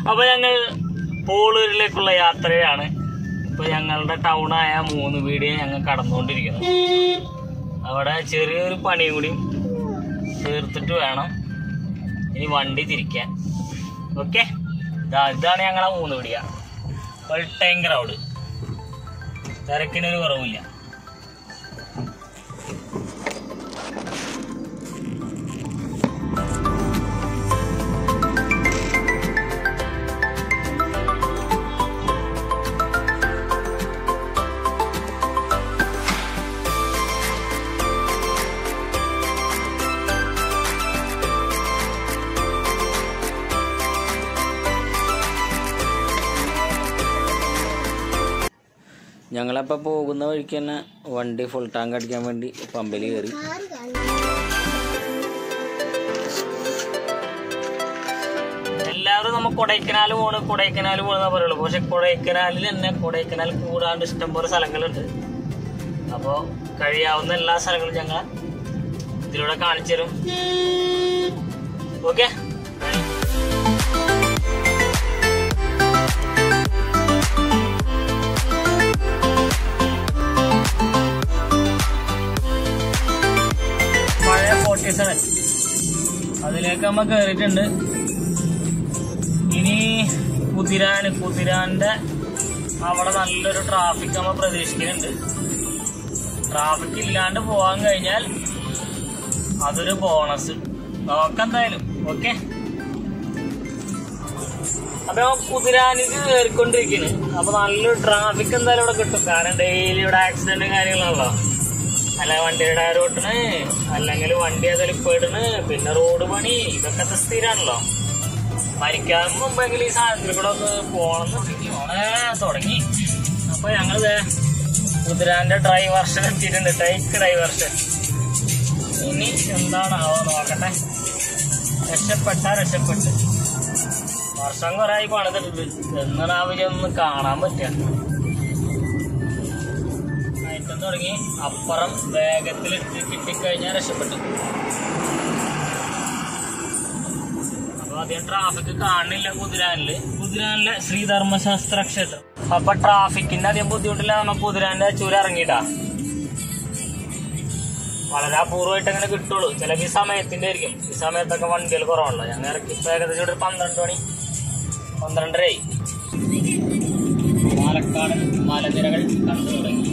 അപ്പൊ ഞങ്ങൾ പോളൂരിലേക്കുള്ള യാത്രയാണ് ഇപ്പൊ ഞങ്ങളുടെ ടൗണായ മൂന്ന് വീടിയെ ഞങ്ങൾ കടന്നുകൊണ്ടിരിക്കുന്നു അവിടെ ചെറിയൊരു പണിയും കൂടി തീർത്തിട്ട് വേണം ഇനി വണ്ടി തിരിക്കാൻ ഓക്കെ ഇതാണ് ഞങ്ങളെ മൂന്ന് വീടിയ ഫുൾ ടൈം ക്രൗഡ് തിരക്കിനൊരു കുറവില്ല ഞങ്ങളപ്പോൾ പോകുന്ന വഴിക്ക് തന്നെ വണ്ടി ഫുൾ ടാങ്ക് അടിക്കാൻ വേണ്ടി പമ്പിൽ കയറി എല്ലാവരും നമ്മ കൊടൈക്കനാൽ പോണ് കൊടൈക്കനാൽ പോണെന്നാ പറയുള്ളൂ പക്ഷെ കൊടൈക്കനാലിൽ തന്നെ കൊടൈക്കനാൽ കൂടാണ്ട് ഇഷ്ടംപോലെ സ്ഥലങ്ങളുണ്ട് അപ്പോൾ കഴിയാവുന്ന എല്ലാ സ്ഥലങ്ങളും ഞങ്ങൾ ഇതിലൂടെ കാണിച്ചു തരും ഓക്കെ പഴയ ഫോർട്ടി സെവൻ അതിലേക്ക് നമ്മ കയറിയിട്ടുണ്ട് ഇനി കുതിരാന് കുതിരാന്റെ അവിടെ നല്ലൊരു ട്രാഫിക് നമ്മൾ പ്രതീക്ഷിക്കുന്നുണ്ട് ട്രാഫിക് ഇല്ലാണ്ട് പോകാൻ കഴിഞ്ഞാൽ അതൊരു ബോണസ് നോക്കാം എന്തായാലും ഓക്കെ അപ്പൊ കുതിരാനിക്ക് കയറിക്കൊണ്ടിരിക്കുന്നു അപ്പൊ നല്ലൊരു ട്രാഫിക് എന്തായാലും ഇവിടെ കിട്ടും കാരണം ഡെയിലി ഇവിടെ ആക്സിഡന്റും കാര്യങ്ങളാണല്ലോ അല്ല വണ്ടിയുടെ ടയർ പൊട്ടണ് അല്ലെങ്കിൽ വണ്ടി അതിൽ പെടണ് പിന്നെ റോഡ് പണി ഇതൊക്കെ സ്ഥിരാണല്ലോ മരിക്കാൻ മുമ്പെങ്കിലും ഈ സാധനത്തിൽ കൂടെ ഒന്ന് പോണെന്നുണ്ടെങ്കിൽ ഓണേ തുടങ്ങി അപ്പൊ ഞങ്ങള് കുതിരാന്റെ ഡ്രൈവ് വർഷൻ എത്തിയിട്ടുണ്ട് ടൈക്ക് ഡ്രൈവ് വർഷൻ ഇനി എന്താണാവോ നോക്കട്ടെ രക്ഷപ്പെട്ട രക്ഷപ്പെട്ട് വർഷം കുറെ ആയി പണിതിട്ടുണ്ട് എന്നാണ് ഒന്ന് കാണാൻ പറ്റുക കയറ്റം തുടങ്ങി അപ്പുറം വേഗത്തിൽ കിട്ടിക്കഴിഞ്ഞാൽ രക്ഷപ്പെട്ടു അപ്പൊ അധികം ട്രാഫിക് കാണില്ല കുതിരാനില് കുതിരാനിലെ ശ്രീധർമ്മശാസ്ത്ര ക്ഷേത്രം അപ്പൊ ട്രാഫിക്കിന്റെ അധികം ബുദ്ധിമുട്ടില്ല നമുക്ക് കുതിരാന്റെ ചുരം ഇറങ്ങിയിട്ടാ വളരെ അപൂർവമായിട്ട് അങ്ങനെ കിട്ടുള്ളൂ ചിലപ്പോ ഈ സമയത്തിന്റെ ആയിരിക്കും ഈ സമയത്തൊക്കെ വണ്ടികൾ കുറവുള്ളൂ ഞങ്ങൾ ഇറക്കി ഇപ്പൊ ഏകദേശം ഒരു പന്ത്രണ്ട് മണി പന്ത്രണ്ടരയായി പാലക്കാട് മലനിരകൾ കണ്ടു തുടങ്ങി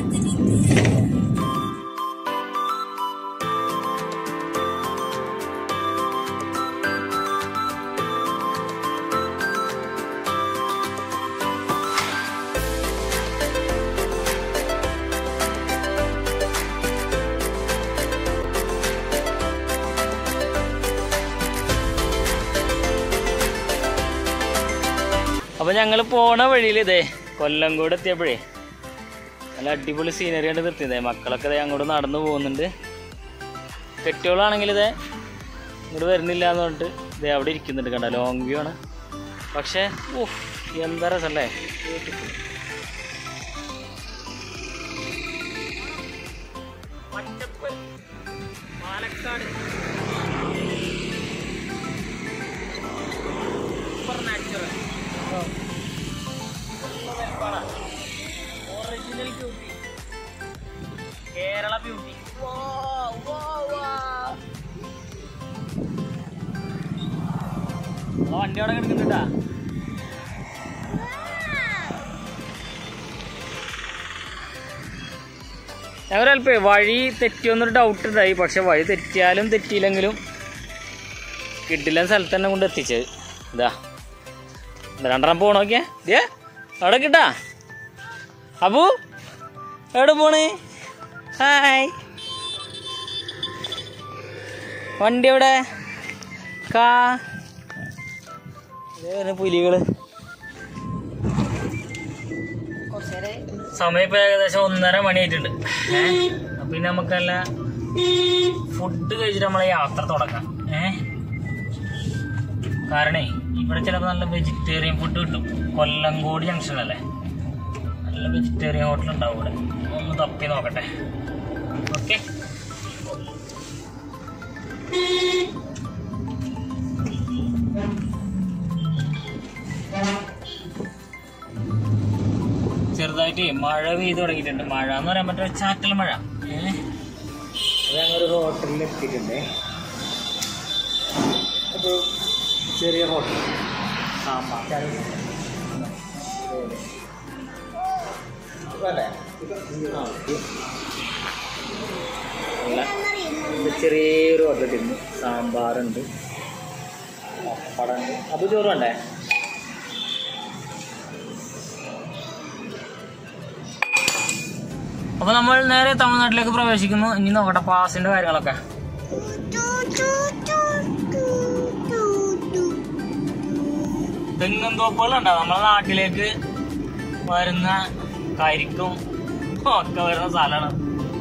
അപ്പൊ ഞങ്ങൾ പോണ വഴിയിൽ ഇതേ കൊല്ലംകോട് എത്തിയപ്പോഴേ നല്ല അടിപൊളി സീനറി ആണ് നിർത്തിയതേ മക്കളൊക്കെ ദേ അങ്ങോട്ട് നടന്നു പോകുന്നുണ്ട് കെട്ടിയോളാണെങ്കിൽ ഇതേ ഇങ്ങോട്ട് വരുന്നില്ല എന്ന് പറഞ്ഞിട്ട് ഇതേ അവിടെ ഇരിക്കുന്നുണ്ട് കണ്ട ലോങ് വ്യൂ ആണ് പക്ഷേ ഉഫ്, എന്താ രസമല്ലേ Beautiful. പച്ചപ്പ് Palakkad super natural original beauty Kerala beauty വണ്ടി അവിടെ കിടക്കുന്നുണ്ടാ ഞങ്ങൾ അല്പേ വഴി തെറ്റിയൊന്നൊരു ഡൗട്ട് ഉണ്ടായി പക്ഷെ വഴി തെറ്റിയാലും തെറ്റിയില്ലെങ്കിലും കിട്ടില്ല സ്ഥലത്ത് തന്നെ കൊണ്ട് എത്തിച്ചത് ഇതാ ഇത് രണ്ടെണ്ണം പോണോക്കിയാ ദേ അവിടെ കിട്ടാ അബു എവിടെ പോണേ ഹായ് വണ്ടി എവിടെ കാ ദേ വരുന്നു പുലികള് സമയം ഇപ്പൊ ഏകദേശം ഒന്നര മണിയായിട്ടുണ്ട് ഏഹ് അപ്പൊ പിന്നെ നമുക്കല്ല ഫുഡ് കഴിച്ചിട്ട് നമ്മളെ യാത്ര തുടങ്ങാം ഏഹ് കാരണേ ഇവിടെ ചിലപ്പോൾ നല്ല വെജിറ്റേറിയൻ ഫുഡ് കിട്ടും കൊല്ലങ്കോട് ജംഗ്ഷൻ അല്ലേ നല്ല വെജിറ്റേറിയൻ ഹോട്ടൽ ഉണ്ടാവും ഇവിടെ ഒന്ന് തപ്പി നോക്കട്ടെ ഓക്കെ ചെറുതായിട്ട് മഴ പെയ്ത് തുടങ്ങിയിട്ടുണ്ട് മഴ എന്ന് പറയാൻ പറ്റുന്ന ചാറ്റൽ മഴ ഏഹ് ഞങ്ങളൊരു ഹോട്ടലിൽ എത്തിയിട്ടുണ്ട് ഒരു ചെറിയ ഹോട്ടൽ സാമ്പാർ അല്ലേ ആ അല്ല ഇത് ചെറിയൊരു ഹോട്ടൽ തിന്നു സാമ്പാറുണ്ട് പപ്പടമുണ്ട് അപ്പോൾ ചോറ് വേണ്ടേ അപ്പൊ നമ്മൾ നേരെ തമിഴ്നാട്ടിലേക്ക് പ്രവേശിക്കുന്നു ഇനി നോക്കട്ടെ പാസിന്റെ കാര്യങ്ങളൊക്കെ തെങ്ങും തോപ്പുകളുണ്ടോ നമ്മളെ നാട്ടിലേക്ക് വരുന്ന കരിക്കും ഒക്കെ വരുന്ന സ്ഥലമാണ്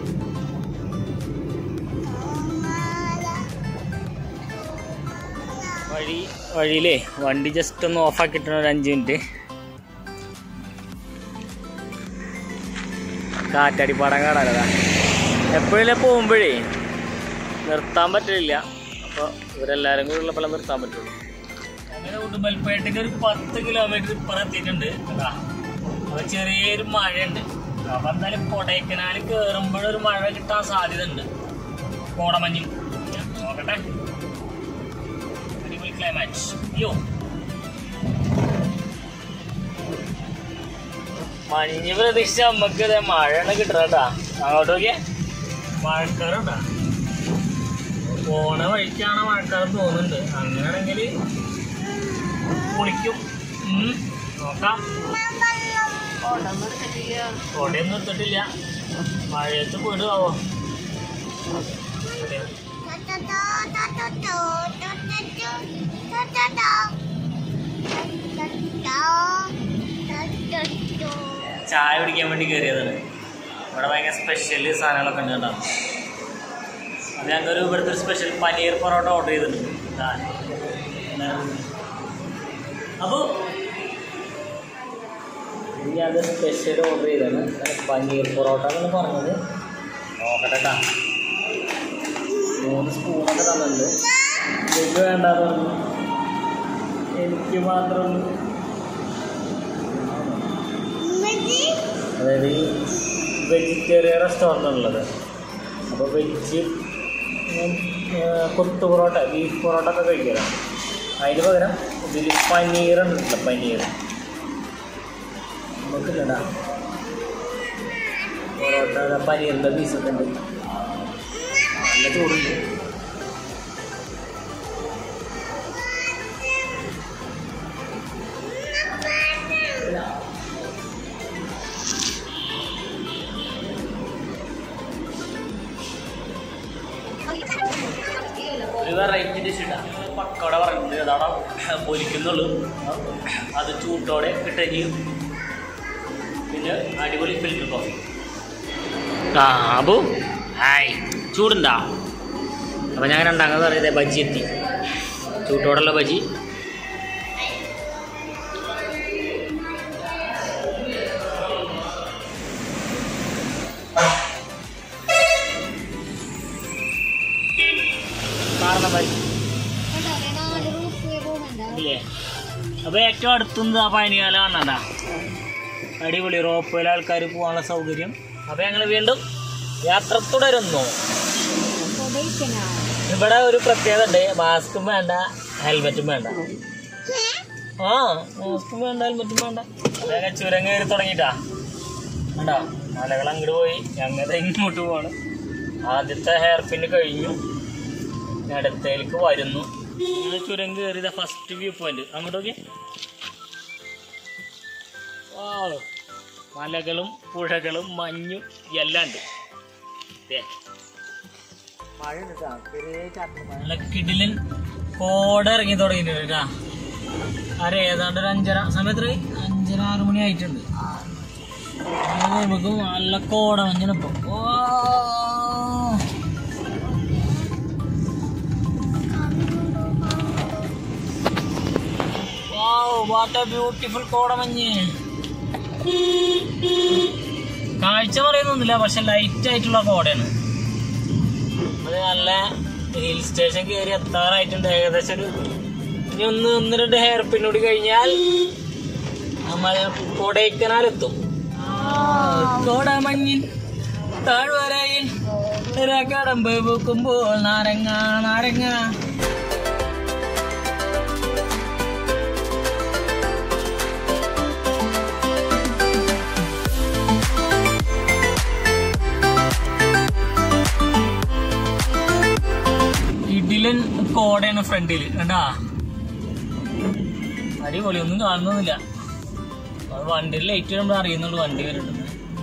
വഴി വഴിയിലേ വണ്ടി ജസ്റ്റ് ഒന്ന് ഓഫ് ആക്കിയിട്ടുണ്ട് ഒരു അഞ്ച് മിനിറ്റ് കാറ്റാടിപ്പാടം കാണാനതാ എപ്പോഴെല്ലാം പോകുമ്പോഴേ നിർത്താൻ പറ്റില്ല അപ്പോൾ ഇവരെല്ലാവരും കൂടി ഉള്ളപ്പോൾ നിർത്താൻ പറ്റുള്ളൂ അങ്ങനെ ഉടുമ്പൽപേട്ടയ്ക്ക് ഒരു പത്ത് കിലോമീറ്റർ ഇപ്പുറം എത്തിയിട്ടുണ്ട് കേട്ടാ അപ്പോൾ ചെറിയൊരു മഴയുണ്ട് അപ്പോൾ എന്തായാലും കൊടൈക്കനാൽ കയറുമ്പോഴൊരു മഴ കിട്ടാൻ സാധ്യത ഉണ്ട് കോടമഞ്ഞും നോക്കട്ടെ അടിപൊളി ക്ലൈമാറ്റ് അയ്യോ മഞ്ഞ് പ്രതീക്ഷിച്ച നമുക്ക് ഇതേ മഴയാണ് കിട്ടണട്ടാ അങ്ങോട്ട് നോക്കിയേ മഴക്കാറുണ്ടാ പോണ വഴിക്കാണ് മഴക്കാലം തോന്നുന്നുണ്ട് അങ്ങനെയാണെങ്കിൽ കുളിക്കും ഉം, നോക്കാം കോട്ടയൊന്നും എടുത്തിട്ടില്ല മഴയത്ത് പോയിട്ടാവോ ചായ കുടിക്കാൻ വേണ്ടി കയറിയതാണ് ഇവിടെ ഭയങ്കര സ്പെഷ്യൽ സാധനങ്ങളൊക്കെ ഉണ്ട് കേട്ടോ അത് ഞങ്ങളൊരു ഇവിടുത്തെ ഒരു സ്പെഷ്യൽ പനീർ പൊറോട്ട ഓർഡർ ചെയ്തിട്ടുണ്ട് ഇതാ. അപ്പോൾ അത് സ്പെഷ്യൽ ഓർഡർ ചെയ്തതാണ് പനീർ പൊറോട്ട എന്നാണ് പറഞ്ഞത് നോക്കട്ടെ കേട്ടോ മൂന്ന് സ്പൂണൊക്കെ തന്നിട്ടുണ്ട് എനിക്ക് വേണ്ടാന്ന് പറഞ്ഞു എനിക്ക് മാത്രം അതായത് ഈ വെജിറ്റേറിയൻ റെസ്റ്റോറൻ്റ് ഉള്ളത് അപ്പോൾ വെജ് കൊത്തു പൊറോട്ട ബീഫ് പൊറോട്ട ഒക്കെ കഴിക്കാറ് അതിന് പകരം ഇതിൽ പനീർ ഉണ്ടല്ലോ പനീർ നമുക്കില്ലടാ പൊറോട്ട പനീറിൻ്റെ പീസൊക്കെ ഉണ്ട് നല്ല ചൂടുണ്ട് ഒരു വെറൈറ്റി ഡിഷ് ഇടാം പക്കോട പറഞ്ഞിട്ട് അതാണ് പൊരിക്കുന്നുള്ളൂ അത് ചൂട്ടോടെ കിട്ടുകയും ചെയ്യും പിന്നെ അടിപൊളി ഫിൽറ്റർ കോഫി ആ അബു ഹായ് ചൂടുണ്ടാ അപ്പം ഞാൻ രണ്ടാമത് പറയുന്നത് ബജി എത്തി ചൂട്ടോടുള്ള ബജി കാരണം ബജി ഇല്ലേ അപ്പോൾ ഏറ്റവും അടുത്തുനിന്ന് ആ പനികാലം കാണണ്ട അടിപൊളി റോപ്പിൽ ആൾക്കാർ പോകാനുള്ള സൗകര്യം അപ്പോൾ ഞങ്ങൾ വീണ്ടും യാത്ര തുടരുന്നു ഇവിടെ ഒരു പ്രത്യേകത ഉണ്ട് മാസ്കും വേണ്ട ഹെൽമെറ്റും വേണ്ട ആ മാസ്കും വേണ്ട ഹെൽമെറ്റും വേണ്ട അതങ്ങനെ ചുരം കയറി തുടങ്ങിട്ടാ കണ്ടോ മലകൾ അങ്ങോട്ട് പോയി ഞങ്ങൾ ഇങ്ങോട്ട് പോവാണ് ആദ്യത്തെ ഹെയർ പിന്ന് കഴിഞ്ഞു ഇനി അടുത്തേക്ക് വരുന്നു ഞങ്ങൾ ചുരം കയറിയതാ ഫസ്റ്റ് വ്യൂ പോയിന്റ് അങ്ങോട്ട് നോക്കി വാവ്. മലകളും പുഴകളും മഞ്ഞും എല്ലാം ഉണ്ട് ദേ. നല്ല കിടിലൻ കോട ഇറങ്ങി തുടങ്ങിയിട്ടുണ്ട് കേട്ടാ അരെ ഏതാണ്ട് ഒരു അഞ്ചര സമയത്ത് അഞ്ചര ആറ് മണി ആയിട്ടുണ്ട് അത് നമുക്ക് നല്ല കോട മഞ്ഞിനിപ്പം ഓ വാട്ട് എ ബ്യൂട്ടിഫുൾ കോടമഞ്ഞ് കാഴ്ച പറയുന്നൊന്നുമില്ല പക്ഷെ ലൈറ്റ് ആയിട്ടുള്ള കോടയാണ് അത് നല്ല ഹിൽ സ്റ്റേഷൻ കയറി എത്താറായിട്ടുണ്ട് ഏകദേശം ഒരു ഇനി ഒന്ന് ഒന്ന് രണ്ട് ഹെയർ പിന്നോട് കഴിഞ്ഞാൽ നമ്മൾ കൊടൈക്കനാൽ എത്തും കോടമഞ്ഞിൻ താഴ്വരയിൽ കടമ്പ് പൂക്കുമ്പോൾ നാരങ്ങ നാരങ്ങ ഇഡിലൻ കോടയാണ് ഫ്രണ്ടില് കണ്ടാ അടിപൊളി ഒന്നും കാണുന്നൊന്നുമില്ല അത് വണ്ടിയിൽ ലൈറ്റ് നമ്മൾ അറിയുന്നുള്ളൂ വണ്ടി വരുന്നുണ്ട്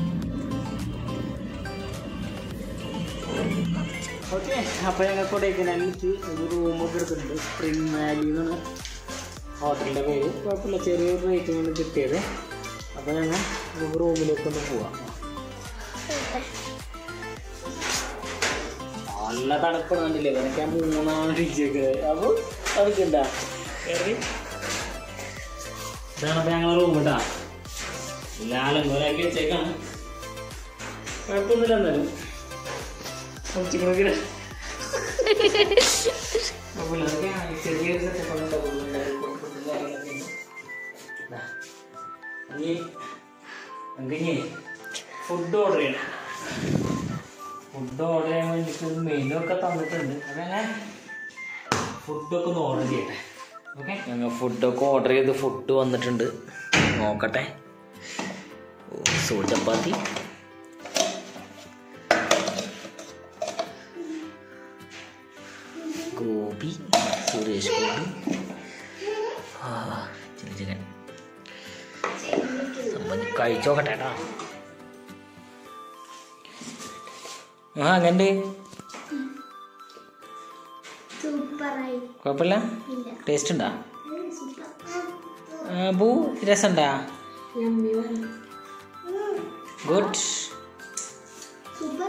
ഓക്കെ അപ്പൊ ഞങ്ങൾ കൊടൈക്കനാലിലേക്ക് ഒരു റൂമൊക്കെ എടുത്തിട്ടുണ്ട് സ്പ്രിംഗ് വാലി എന്നാണ് ഹോട്ടലിന്റെ പേര് കുഴപ്പമില്ല ചെറിയൊരു റേറ്റിംഗാണ് കിട്ടിയത് അപ്പൊ ഞങ്ങൾ നമുക്ക് റൂമിലേക്ക് ഒന്ന് പോവാം നല്ല തണുപ്പാണ് കണ്ടില്ലേ എനിക്ക് ആ മൂന്നാണ് ഡിഗ്രിയൊക്കെ അപ്പോൾ അതൊക്കെണ്ടാ കയറി ഇതാണ് അപ്പൊ ഞങ്ങളെ റൂം കേട്ടാ ലാലങ്കോലാക്കി വെച്ചേക്കാണ് കുഴപ്പമൊന്നുമില്ല എന്നാലും കുറച്ചുകൂടെ കുഴപ്പമില്ല അതൊക്കെ ചെറിയൊരു സെറ്റപ്പ് ഉണ്ടാവും ഇനി നമുക്ക് ഇനി ഫുഡ് ഓർഡർ ചെയ്യണം ഫുഡ് ഓർഡർ ചെയ്യാൻ വേണ്ടിയിട്ട് ഒരു മെനു ഒക്കെ തന്നിട്ടുണ്ട് അതങ്ങനെ ഫുഡൊക്കെ ഒന്ന് ഓർഡർ ചെയ്യട്ടെ ഓക്കെ ഞങ്ങൾ ഫുഡൊക്കെ ഓർഡർ ചെയ്ത് ഫുഡ് വന്നിട്ടുണ്ട് നോക്കട്ടെ ഓ, സോ ചപ്പാത്തി ഗോപി സുരേഷ് ഗോപി ആ ചില്ലി ചിക്കൻ സംബന്ധി കഴിച്ചോക്കട്ടെ കേട്ടോ ആ അങ്ങനെ സൂപ്പറായി കുഴപ്പമില്ല ഇല്ല ടേസ്റ്റ് ഉണ്ടാ സൂപ്പർ ബൂ രസമുണ്ടാ യമ്മി വന്നു ഗുഡ് സൂപ്പർ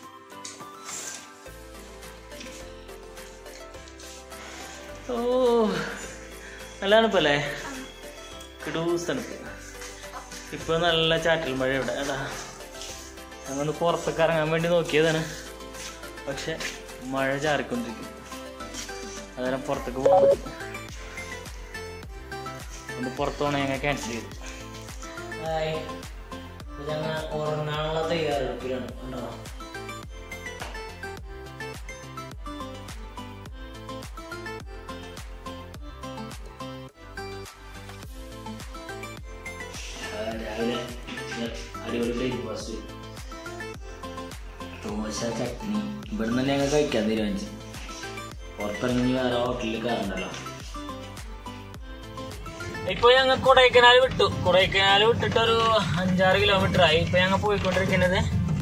ഓ നല്ല തണുപ്പല്ലേ കിടൂസ് തണുപ്പ് ഇപ്പൊ നല്ല ചാറ്റൽ മഴ ഇവിടെ എടാ ഞങ്ങളൊന്ന് പുറത്തൊക്കെ ഇറങ്ങാൻ വേണ്ടി നോക്കിയതാണ് പക്ഷെ മഴ ചാറിക്കൊണ്ടിരിക്കും അതുകാരം പുറത്തേക്ക് പോകാൻ പറ്റും അതുകൊണ്ട് പുറത്ത് പോകണ ഞങ്ങൾ ക്യാൻസൽ ചെയ്തു ഹായ് ഞങ്ങൾ ഉറങ്ങാനുള്ള തയ്യാറെടുപ്പിലാണ് കണ്ടോ ആ, രാവിലെ അടിപൊളി ബ്രേക്ക്ഫാസ്റ്റ് ദോശ ചട്നി ഇവിടെ നിന്ന് ഞങ്ങൾ കഴിക്കാൻ തീരുമാനിച്ചു പുറത്തിറങ്ങി വേറെ ഹോട്ടലിൽ കയറണ്ടല്ലോ ഇപ്പൊ ഞങ്ങൾ കൊടൈക്കനാൽ വിട്ടു കൊടൈക്കനാൽ വിട്ടിട്ട് ഒരു അഞ്ചാറ് കിലോമീറ്റർ ആയി ഇപ്പൊ ഞങ്ങൾ പോയിക്കൊണ്ടിരിക്കുന്നത്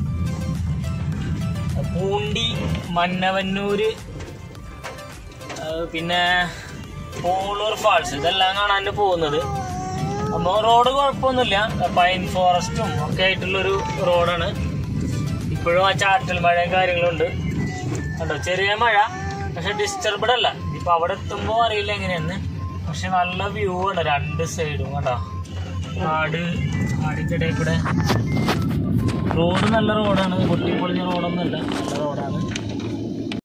പൂണ്ടി മന്നവന്നൂര് ആ, പിന്നെ പോളൂർ ഫാൾസ് ഇതെല്ലാം കാണാൻ പോകുന്നത് അപ്പൊ റോഡ് കുഴപ്പമൊന്നുമില്ല പൈൻ ഫോറസ്റ്റും ഒക്കെ ആയിട്ടുള്ളൊരു റോഡാണ് ഇപ്പോഴും ആ ചാറ്റൽ മഴയും കാര്യങ്ങളും ഉണ്ട് കണ്ടോ ചെറിയ മഴ പക്ഷെ ഡിസ്റ്റർബഡ് അല്ല ഇപ്പൊ അവിടെ എത്തുമ്പോ അറിയില്ല എങ്ങനെയാന്ന് പക്ഷെ നല്ല വ്യൂ ആണ് രണ്ട് സൈഡും കണ്ടോ കാട് കാടിന്റെ ഇടയിൽ കൂടെ റോഡ് നല്ല റോഡാണ് പൊട്ടിപ്പൊളിഞ്ഞ റോഡൊന്നുമല്ല നല്ല റോഡാണ്